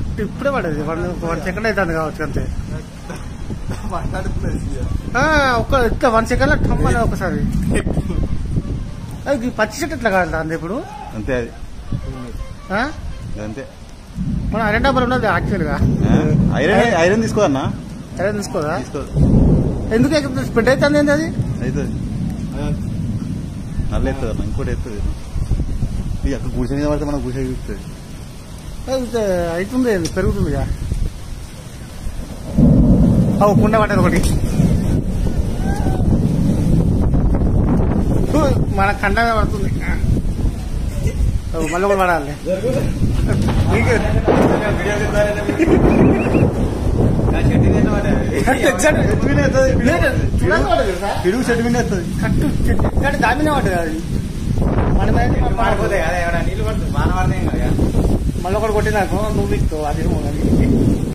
Correct ఇప్పుడే పడేది one one second అవుతుంది కావచ్చు అంతే మాట్లాడుతున్నది ఆ, ఒక్క ఇట్లా వన్ సెకండ్ లో టమ్మని ఒకసారి అది ఈ పచ్చి చెట్టు ఎట్లా కాదు అంది ఇప్పుడు అంతే అది ఆ? అంతే మన ఐరన్ డబ్బర్ ఉన్నది యాక్చువల్ గా ఆ? ఐరన్ ఐరన్ తీసుకో అన్న ఐరన్ తీసుకోదా తీసుకో ఎందుకు స్ప్రెడ్ అవుతుంది ఏంది అది అవుతుంది నల్ల ఎత్తుంది అన్న ఇంకోటి ఎత్తుంది ఇది అక్కడ గుడిసె మీద పడితే మనకు గుడిసె చూస్తుంది అది అవుతుంది అది పెరుగుతుంది ఇక. అవు కుండ పడ్డది ఒకటి హూ, మన కండ మీద పడుతుంది అవు, మళ్ళీ ఒకటి పడాలి పిడుగు చెట్టు మీద ఎత్తుంది కట్టు చెట్టు దాని మీద పడ్డది అది మన మీద మాడిపోతాయి కదా ఏమైనా నీళ్ళు పడుతుంది వాన పడతాయి కదా మళ్ళీ ఒకటి కొట్టినాకు నువ్వు ఇస్తావు అది